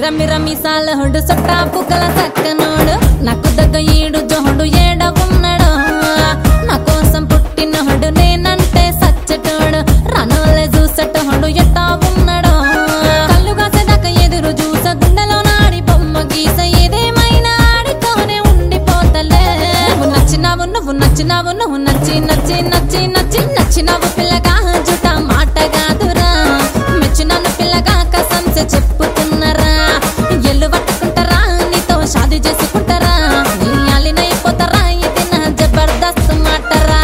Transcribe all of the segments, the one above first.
మిర మీసాల హుడు సొట్టా పుక్కల సక్కనోడు నాకు దగ్గ ఈడు జోడు ఏడ ఉన్నాడు నా కోసం పుట్టినోడు నేనంటే సచ్చటోడు రానోలే చూసటోడు ఎట్టా ఉన్నాడు కళ్ళు కాసేదాకా ఎదురు చూస గుండెలో నాడి బొమ్మ గీస ఏదేమైనా ఆడితోనే ఉండిపోతలే నువ్వు నచ్చినావు నువ్వు నచ్చినావు నువ్వు నచ్చి నచ్చి నచ్చి నచ్చి నచ్చినావు పిల్లగా జుట మాట కాదురా మెచ్చినాను పిల్లగా కసంసే చెప్పుతున్నారా ఎల్లు పట్టుకుంటారా నీతో షాది చేసుకుంటారా నీ అలినైపోతారా ఇది నా జబర్దస్త్ మాటరా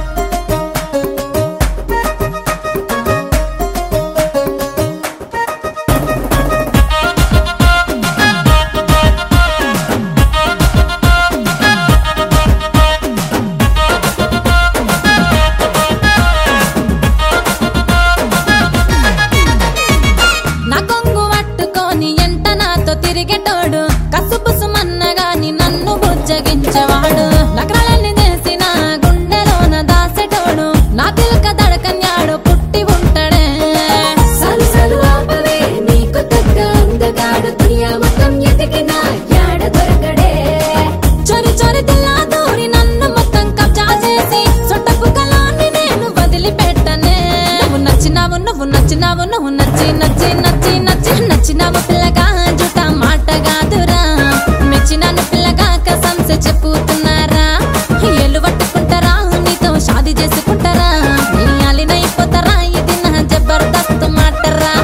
నా కొంగు పట్టుకొని ఎంట నాతో తిరిగేటోడు కసుపుసు మన్నగాని నన్ను బుజ్జగించేవాడు నగరాలన్నీ చేసిన గుండెలోన దాసెటోడు నా తిలక దడకన్యాడు పుట్టి ఉంటాడే సలు సలు ఆపవే నీకు తగ్గ అందగాడు దునియా మొత్తం ఎదిగిన యాడ దొరకడే చొరి చొరి తిల్లా దూరి నన్ను మొత్తం కబ్జా చేసి సొట్టపు కలాన్ని నేను వదిలిపెట్టనే నువ్వు నచ్చినావు నువ్వు నచ్చినావు నువ్వు నచ్చి నచ్చి నచ్చి నచ్చి నచ్చినావు పిల్లగా జుట మాట కాదురా మెచ్చినాను పిల్లగా కసంసే చెప్పుతున్నారా ఎల్లు పట్టుకుంటారా నీతో షాది చేసుకుంటారా నీ అలినైపోతారా ఇది నా జబర్దస్త్ మాటరా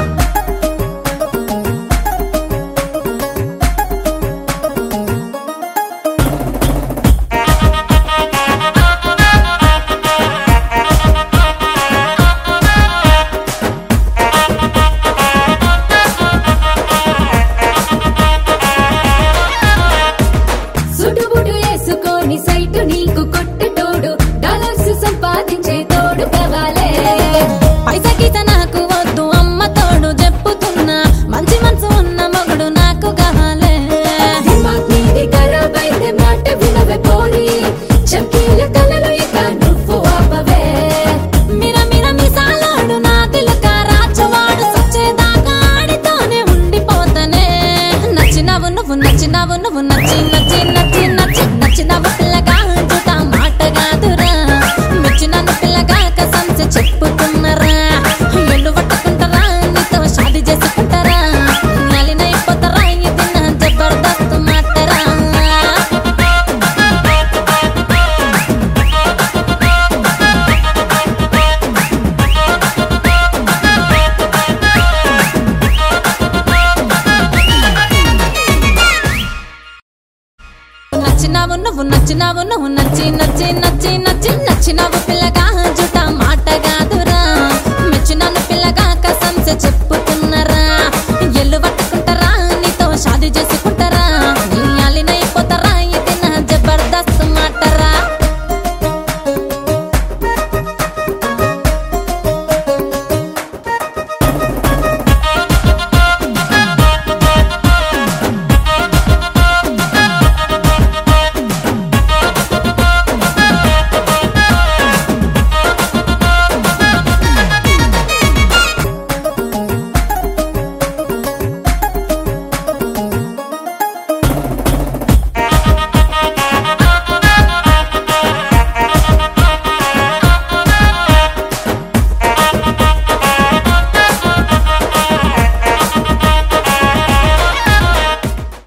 సుడుబుడు వేసుకొని సైటు నీకు కొట్టేటోడు డాలర్స్ సంపాదించే తోడు కావాలే పైసా గీత నాకు వద్దు అమ్మ తోడు చెప్పుతున్నా మంచి మనసు ఉన్న మగుడు నాకు కావాలే దిమాగ్ నీది ఖరాబ్ అయితే మాట వినవే పోరి చంకీల కలలు ఇక నువ్వు ఆపవే మిర మిర మిసాలాడు నా తిలక రాచవాడు సచ్చేదాకా ఆడితోనే ఉండిపోతానే నచ్చినావు నువ్వు నచ్చినావు నువ్వు నచ్చి నచ్చి నచ్చి నచ్చి నచ్చినావు పిల్లగా జుట మాట కాదురా మెచ్చినాను పిల్లగా కసంసే చెప్పుతున్నారా ఎల్లు పట్టుకుంటారా నీతో షాది చేసుకుంటారా నలినైపోతారా ఇది నా జబర్దస్త్ మాటరా నచ్చినావు నువ్వు నచ్చినావు నువ్వు నచ్చి నచ్చి నచ్చి నచ్చి నచ్చినావు పిల్లగా